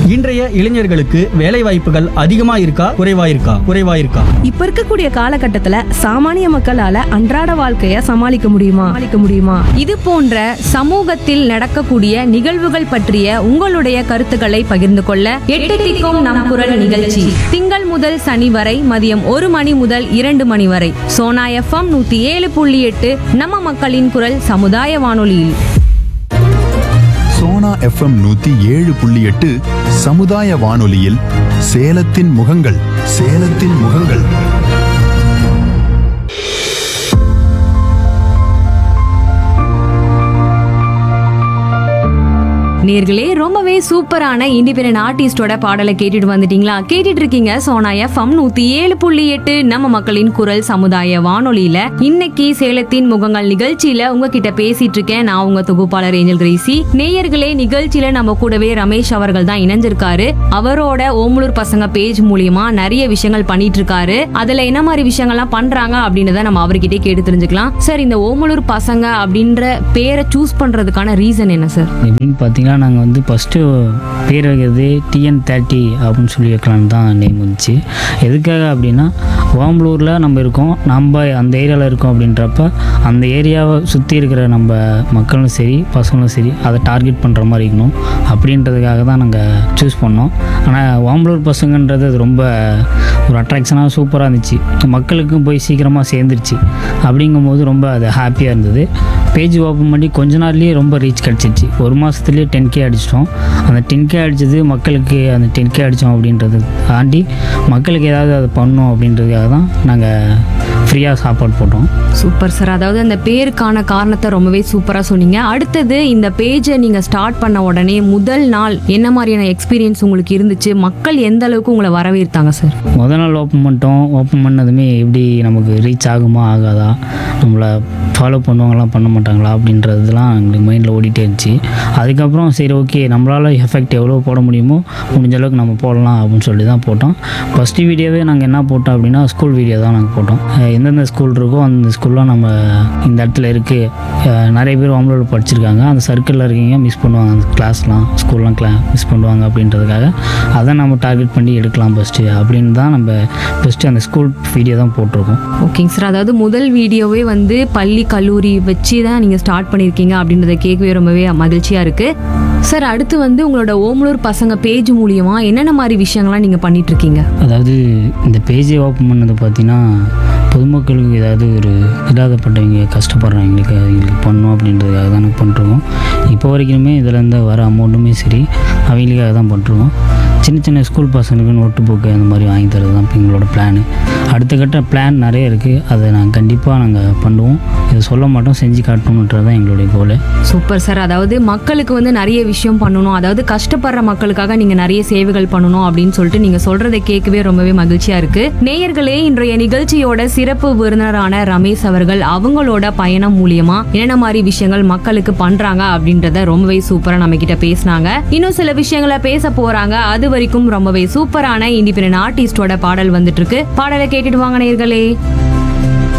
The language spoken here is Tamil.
இன்றைய இளைஞர்களுக்கு வேலை வாய்ப்புகள் அதிகமா இருக்கா குறைவா இருக்கா குறைவா இருக்கா இப்ப இருக்கக்கூடிய காலகட்டத்துல சாமானிய மக்களால அன்றாட வாழ்க்கைய சமாளிக்க முடியுமா சமாளிக்க முடியுமா இது போன்ற சமூகத்தில் நடக்கக்கூடிய நிகழ்வுகள் பற்றிய உங்களுடைய கருத்துக்களை பகிர்ந்து கொள்ள எட்டு திக்கும் நம் குரல் நிகழ்ச்சி திங்கள் முதல் சனி வரை மதியம் ஒரு மணி முதல் இரண்டு மணி வரை சோனா எஃப்எம் நூத்தி ஏழு புள்ளி எட்டு நம்ம மக்களின் குரல் சமுதாய வானொலியில் சோனா எஃப்எம் நூத்தி ஏழு புள்ளி எட்டு சமுதாய வானொலியில் சேலத்தின் முகங்கள் சேலத்தின் முகங்கள் நேர்களே ரொம்பவே சூப்பரான இண்டிபெண்டன்ட் ஆர்டிஸ்டோட பாடலை கேட்டுட்டு வந்துட்டீங்களா கேட்டுட்டு இருக்கீங்க சோனா எஃப்எம் நூத்தி ஏழு புள்ளி எட்டு நம்ம மக்களின் குரல் சமுதாய வானொலியில இன்னைக்கு சேலத்தின் முகங்கள் நிகழ்ச்சியில உங்ககிட்ட பேசிட்டு இருக்கேன் நான் உங்க தொகுப்பாளர் ஏஞ்சல் கிரேசி நேயர்களே நிகழ்ச்சியில நம்ம கூடவே ரமேஷ் அவர்கள் தான் இணைஞ்சிருக்காரு அவரோட ஓமலூர் பசங்க பேஜ் மூலியமா நிறைய விஷயங்கள் பண்ணிட்டு இருக்காரு அதுல என்ன மாதிரி விஷயங்கள்லாம் பண்றாங்க அப்படின்றத நம்ம அவர்கிட்டயே கேட்டு தெரிஞ்சுக்கலாம் சார் இந்த ஓமலூர் பசங்க அப்படின்ற பேரை சூஸ் பண்றதுக்கான ரீசன் என்ன சார் எப்படின்னு பார்த்தீங்கன்னா நாங்கள் வந்து ஃபஸ்ட்டு பேர் வைக்கிறது டிஎன் தேர்ட்டி அப்படின்னு சொல்லி வைக்கலான்னு தான் நேம் வந்துச்சு எதுக்காக அப்படின்னா ஓம்பலூரில் நம்ம இருக்கோம் நம்ம அந்த ஏரியாவில் இருக்கோம் அப்படின்றப்ப அந்த ஏரியாவை சுற்றி இருக்கிற நம்ம மக்களும் சரி பசங்களும் சரி அதை டார்கெட் பண்ணுற மாதிரி இருக்கணும் அப்படின்றதுக்காக தான் நாங்கள் சூஸ் பண்ணோம் ஆனால் ஓம்பலூர் பசங்கன்றது அது ரொம்ப ஒரு அட்ராக்ஷனாக சூப்பராக இருந்துச்சு மக்களுக்கும் போய் சீக்கிரமாக சேர்ந்துருச்சு அப்படிங்கும்போது ரொம்ப அது ஹாப்பியாக இருந்தது பேஜ் ஓப்பன் பண்ணி கொஞ்ச நாள்லேயே ரொம்ப ரீச் கிடச்சிருச்சு ஒரு மாதத்துலேயே டென் கே அடிச்சிட்டோம் அந்த டென் கே அடித்தது மக்களுக்கு அந்த டென் கே அடித்தோம் அப்படின்றத தாண்டி மக்களுக்கு ஏதாவது அதை பண்ணணும் அப்படின்றதுக்காக தான் நாங்கள் ஃப்ரீயாக சாப்பாடு போட்டோம் சூப்பர் சார் அதாவது அந்த பேருக்கான காரணத்தை ரொம்பவே சூப்பரா சொன்னீங்க அடுத்தது இந்த பேஜை நீங்க ஸ்டார்ட் பண்ண உடனே முதல் நாள் என்ன மாதிரியான எக்ஸ்பீரியன்ஸ் உங்களுக்கு இருந்துச்சு மக்கள் எந்த அளவுக்கு உங்களை வரவேற்றாங்க சார் முத நாள் ஓப்பன் பண்ணிட்டோம் ஓப்பன் பண்ணதுமே எப்படி நமக்கு ரீச் ஆகுமா ஆகாதா நம்மளை ஃபாலோ பண்ணுவாங்களாம் பண்ண மாட்டாங்களா அப்படின்றதுலாம் எங்களுக்கு மைண்டில் ஓடிட்டே இருந்துச்சு அதுக்கப்புறம் சரி ஓகே நம்மளால் எஃபெக்ட் எவ்வளோ போட முடியுமோ முடிஞ்ச அளவுக்கு நம்ம போடலாம் அப்படின்னு சொல்லி தான் போட்டோம் ஃபஸ்ட்டு வீடியோவே நாங்கள் என்ன போட்டோம் அப்படின்னா ஸ்கூல் வீடியோ தான் நாங்கள் போட்டோம் அஹ் எந்தெந்த ஸ்கூல் இருக்கோ அந்த ஸ்கூல்லாம் நம்ம இந்த இடத்துல இருக்குது நிறைய பேர் அவங்களோட படிச்சிருக்காங்க அந்த சர்க்கிளில் இருக்கீங்க மிஸ் பண்ணுவாங்க அந்த கிளாஸ்லாம் ஸ்கூல்லாம் கிளா மிஸ் பண்ணுவாங்க அப்படின்றதுக்காக அதை நம்ம டார்கெட் பண்ணி எடுக்கலாம் ஃபஸ்ட்டு அப்படின்னு தான் நம்ம ஃபஸ்ட்டு அந்த ஸ்கூல் வீடியோ தான் போட்டிருக்கோம் ஓகேங்க சார் அதாவது முதல் வீடியோவே வந்து பள்ளி கல்லூரி வச்சு தான் நீங்க ஸ்டார்ட் பண்ணியிருக்கீங்க அப்படின்றத கேட்கவே ரொம்பவே மகிழ்ச்சியா இருக்கு சார் அடுத்து வந்து உங்களோட ஓமலூர் பசங்க பேஜ் மூலியமா என்னென்ன மாதிரி விஷயங்கள்லாம் நீங்க பண்ணிட்டு இருக்கீங்க அதாவது இந்த பேஜை ஓப்பன் பண்ணது பார்த்தீங்கன்னா பொதுமக்களுக்கு ஏதாவது ஒரு இல்லாதப்பட்டவங்க கஷ்டப்படுறவங்களுக்கு அவங்களுக்கு பண்ணணும் அப்படின்றதுக்காக தான் நாங்கள் பண்ணுறோம் இப்போ வரைக்குமே இதுலேருந்து வர அமௌண்ட்டுமே சரி அவங்களுக்காக தான் பண்ணுறோம் சின்ன சின்ன ஸ்கூல் பசங்களுக்கு நோட்டு புக்கு அந்த மாதிரி வாங்கி தரது தான் இப்போ எங்களோட பிளானு அடுத்த கட்ட பிளான் நிறைய இருக்குது அதை நாங்கள் கண்டிப்பாக நாங்கள் பண்ணுவோம் இதை சொல்ல மாட்டோம் செஞ்சு காட்டணுன்றது தான் எங்களுடைய கோலு சூப்பர் சார் அதாவது மக்களுக்கு வந்து நிறைய விஷயம் பண்ணணும் அதாவது கஷ்டப்படுற மக்களுக்காக நீங்க நிறைய சேவைகள் பண்ணணும் அப்படின்னு சொல்லிட்டு நீங்க சொல்றதை கேட்கவே ரொம்பவே மகிழ்ச்சியா இருக்கு நேயர்களே இன்றைய நிகழ்ச்சியோட சிறப்பு விருந்தினரான ரமேஷ் அவர்கள் அவங்களோட பயணம் மூலியமா என்னென்ன மாதிரி விஷயங்கள் மக்களுக்கு பண்றாங்க அப்படின்றத ரொம்பவே சூப்பரா நம்ம கிட்ட பேசினாங்க இன்னும் சில விஷயங்களை பேச போறாங்க அது வரைக்கும் ரொம்பவே சூப்பரான இண்டிபெண்டன்ட் ஆர்டிஸ்டோட பாடல் வந்துட்டு இருக்கு பாடலை கேட்டுட்டு வாங்க நேயர்களே